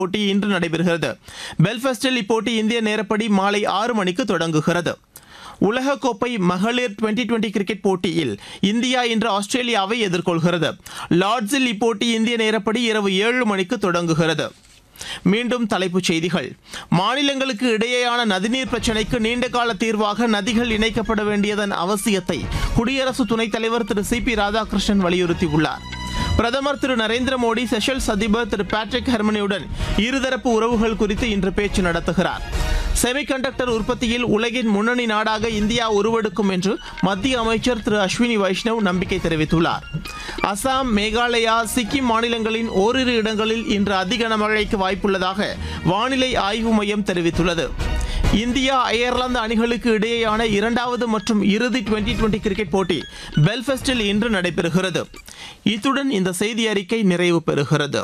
போட்டி இன்று நடைபெறுகிறது பெல்ஃபாஸ்டில் இப்போட்டி இந்திய நேரப்படி மாலை ஆறு மணிக்கு தொடங்குகிறது உலகக்கோப்பை மகளிர் டுவெண்டி டுவெண்டி கிரிக்கெட் போட்டியில் இந்தியா இன்று ஆஸ்திரேலியாவை எதிர்கொள்கிறது லார்ட்ஸில் இப்போட்டி இந்திய நேரப்படி இரவு ஏழு மணிக்கு தொடங்குகிறது மீண்டும் தலைப்புச் செய்திகள் மாநிலங்களுக்கு இடையேயான நதிநீர் பிரச்சினைக்கு நீண்டகால தீர்வாக நதிகள் இணைக்கப்பட வேண்டியதன் அவசியத்தை குடியரசு துணைத் தலைவர் திரு சி பி ராதாகிருஷ்ணன் வலியுறுத்தியுள்ளார் பிரதமர் திரு நரேந்திர மோடி செஷல்ஸ் அதிபர் திரு பேட்ரிக் ஹெர்மனியுடன் இருதரப்பு உறவுகள் குறித்து இன்று பேச்சு நடத்துகிறார் செமிகண்டக்டர் உற்பத்தியில் உலகின் முன்னணி நாடாக இந்தியா உருவெடுக்கும் என்று மத்திய அமைச்சர் திரு அஸ்வினி வைஷ்ணவ் நம்பிக்கை தெரிவித்துள்ளார் அசாம் மேகாலயா சிக்கிம் மாநிலங்களின் ஓரிரு இடங்களில் இன்று அதி கனமழைக்கு வாய்ப்புள்ளதாக வானிலை ஆய்வு மையம் தெரிவித்துள்ளது இந்தியா அயர்லாந்து அணிகளுக்கு இடையேயான இரண்டாவது மற்றும் இறுதி டுவெண்டி டுவெண்டி கிரிக்கெட் போட்டி பெல்ஃபாஸ்டில் இன்று நடைபெறுகிறது இத்துடன் இந்த செய்தி அறிக்கை நிறைவு பெறுகிறது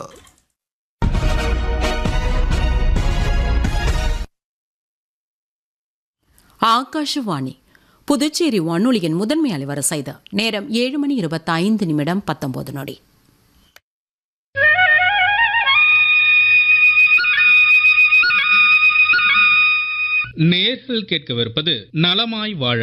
ஆகாஷவாணி புதுச்சேரி வானொலியின் முதன்மை அலைவரிசை இது நேரம் ஏழு மணி இருபத்தைந்து நிமிடம் பத்தொன்பது நொடி நேர்கள் கேட்கவிருப்பது நலமாய் வாழ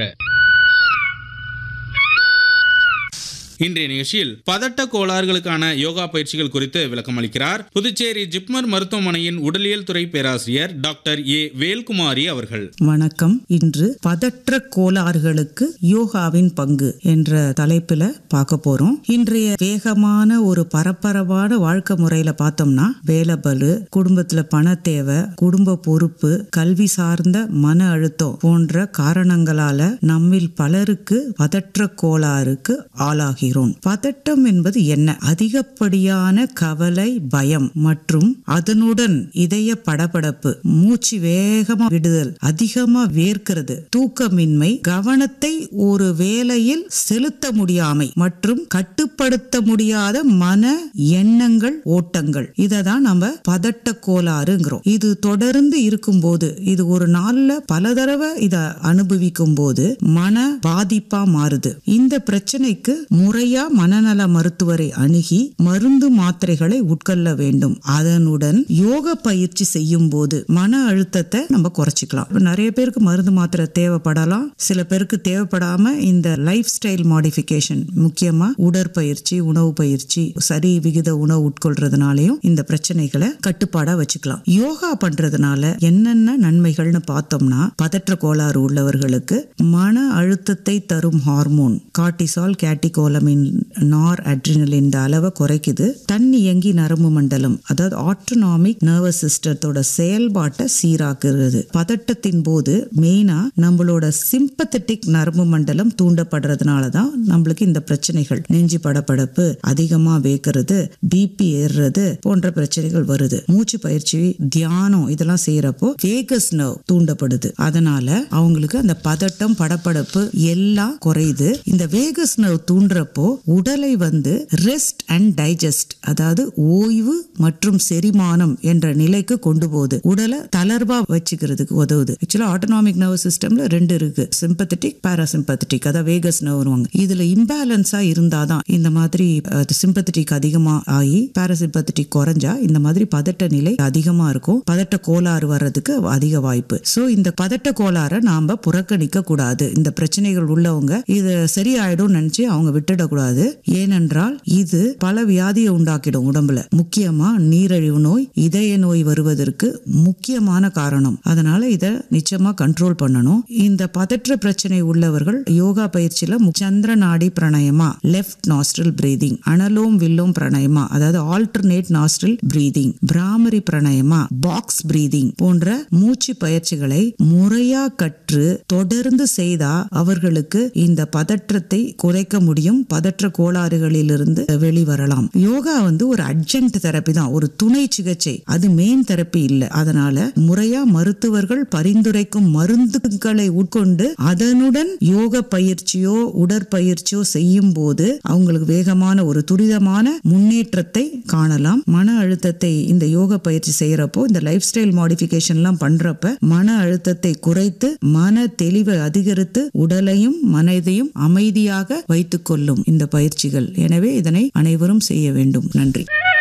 இன்றைய நிகழ்ச்சியில் பதட்ட கோளாறுகளுக்கான யோகா பயிற்சிகள் குறித்து விளக்கம் அளிக்கிறார் புதுச்சேரி ஜிப்மர் மருத்துவமனையின் உடலியல் துறை பேராசிரியர் டாக்டர் ஏ வேல்குமாரி அவர்கள் வணக்கம் இன்று பதற்ற கோளாறுகளுக்கு யோகாவின் பங்கு என்ற தலைப்புல பார்க்க போறோம் இன்றைய வேகமான ஒரு பரபரப்பான வாழ்க்கை முறையில பார்த்தோம்னா வேலைபலு குடும்பத்துல பண தேவை குடும்ப பொறுப்பு கல்வி சார்ந்த மன அழுத்தம் போன்ற காரணங்களால நம்மில் பலருக்கு பதற்ற கோளாறுக்கு ஆளாகிறோம் பதட்டம் என்பது என்ன அதிகப்படியான கவலை பயம் மற்றும் அதனுடன் இதய படபடப்பு மூச்சு வேகமா விடுதல் அதிகமா வேர்க்கிறது தூக்கமின்மை கவனத்தை ஒரு வேலையில் செலுத்த முடியாமை மற்றும் கட்டுப்படுத்த முடியாத மன எண்ணங்கள் ஓட்டங்கள் இதை தான் நம்ம பதட்ட கோளாறுங்கிறோம் இது தொடர்ந்து இருக்கும்போது இது ஒரு நாள்ல பல தடவை இத அனுபவிக்கும் போது மன பாதிப்பா மாறுது இந்த பிரச்சனைக்கு முறையா மனநல மருத்துவரை அணுகி மருந்து மாத்திரைகளை உட்கொள்ள வேண்டும் அதனுடன் யோக பயிற்சி செய்யும் போது மன அழுத்தத்தை நம்ம குறைச்சிக்கலாம் இப்ப நிறைய பேருக்கு மருந்து மாத்திரை தேவைப்படலாம் சில பேருக்கு தேவைப்படாம இந்த லைஃப் ஸ்டைல் மாடிஃபிகேஷன் முக்கியமா உடற்பயிற்சி உணவு பயிற்சி சரி விகித உணவு உட்கொள்றதுனாலையும் இந்த பிரச்சனைகளை கட்டுப்பாடா வச்சுக்கலாம் யோகா பண்றதுனால என்னென்ன நன்மைகள்னு பார்த்தோம்னா பதற்ற கோளாறு உள்ளவர்களுக்கு மன அழுத்தத்தை தரும் ஹார்மோன் கார்டிசால் கேட்டிகோலமின் நார் அட்ரினல் இந்த அளவை குறைக்குது தண்ணி இயங்கி நரம்பு மண்டலம் அதாவது ஆட்டோனாமிக் நர்வஸ் சிஸ்டத்தோட செயல்பாட்டை சீராக்குறது பதட்டத்தின் போது மெயினா நம்மளோட சிம்பத்தட்டிக் நரம்பு மண்டலம் தூண்டப்படுறதுனால தான் நம்மளுக்கு இந்த பிரச்சனைகள் நெஞ்சு படபடப்பு அதிகமா வேக்கிறது பிபி ஏறுறது போன்ற பிரச்சனைகள் வருது மூச்சு பயிற்சி தியானம் இதெல்லாம் செய்யறப்போ வேகஸ் நர்வ் தூண்டப்படுது அதனால அவங்களுக்கு அந்த பதட்டம் படபடப்பு எல்லாம் குறையுது இந்த வேகஸ் நர்வ் தூண்டுறப்போ உடலை வந்து ரெஸ்ட் அண்ட் டைஜஸ்ட் அதாவது ஓய்வு மற்றும் செரிமானம் என்ற நிலைக்கு கொண்டு போகுது உடலை தளர்வா வச்சுக்கிறதுக்கு உதவுது ஆக்சுவலா ஆட்டோனாமிக் நர்வஸ் சிஸ்டம்ல ரெண்டு இருக்கு சிம்பத்தட்டிக் பாராசிம்பத்தட்டிக் அதாவது வேகஸ் நர்வ்வாங்க இதுல இம்பேலன்ஸா இருந்தாதான் இந்த மாதிரி சிம்பத்தட்டிக் அதிகமா ஆகி பாராசிம்பத்தட்டிக் குறைஞ்சா இந்த மாதிரி பதட்ட நிலை அதிகமா இருக்கும் பதட்ட கோளாறு வர்றதுக்கு அதிக வாய்ப்பு சோ இந்த பதட்ட கோளாறை நாம புறக்கணிக்க கூடாது இந்த பிரச்சனைகள் உள்ளவங்க இது சரியாயிடும் நினைச்சு அவங்க விட்டுடக்கூடாது ஏனென்றால் இது பல வியாதியை உண்டாக்கிடும் உடம்புல முக்கியமா நீரிழிவு நோய் இதய நோய் வருவதற்கு முக்கியமான காரணம் அதனால இத நிச்சயமா கண்ட்ரோல் பண்ணணும் இந்த பதற்ற பிரச்சனை உள்ளவர்கள் யோகா பயிற்சியில மு- சந்திர நாடி பிரணயமா லெஃப்ட் நாஸ்ட்ரல் பிரீதிங் அனலோம் வில்லோம் பிரணயமா அதாவது alternate nostril breathing Bhramari pranayama box breathing போன்ற மூச்சு பயிற்சிகளை முறையா கற்று தொடர்ந்து செய்தா அவர்களுக்கு இந்த பதற்றத்தை குறைக்க முடியும் பதற்ற கோளாறுகளிலிருந்து வெளிவரலாம் யோகா வந்து ஒரு அட்ஜென்ட் தெரப்பி தான் ஒரு துணை சிகிச்சை அது மெயின் தெரப்பி இல்ல அதனால முறையா மருத்துவர்கள் பரிந்துரைக்கும் மருந்துகளை உட்கொண்டு அதனுடன் யோக பயிற்சியோ உடற்பயிற்சியோ செய்யும் போது அவங்களுக்கு வேகமான ஒரு துரிதமான முன்னேற்றத்தை காணலாம் மன அழுத்தத்தை இந்த யோக பயிற்சி செய்யறப்போ இந்த லைஃப் ஸ்டைல் மாடிஃபிகேஷன்லாம் பண்றப்ப மன அழுத்தத்தை குறைத்து மன தெளிவை அதிகரித்து உடலையும் மனதையும் அமைதியாக வைத்துக் கொள்ளும் இந்த பயிற்சிகள் எனவே இதனை அனைவரும் செய்ய வேண்டும் நன்றி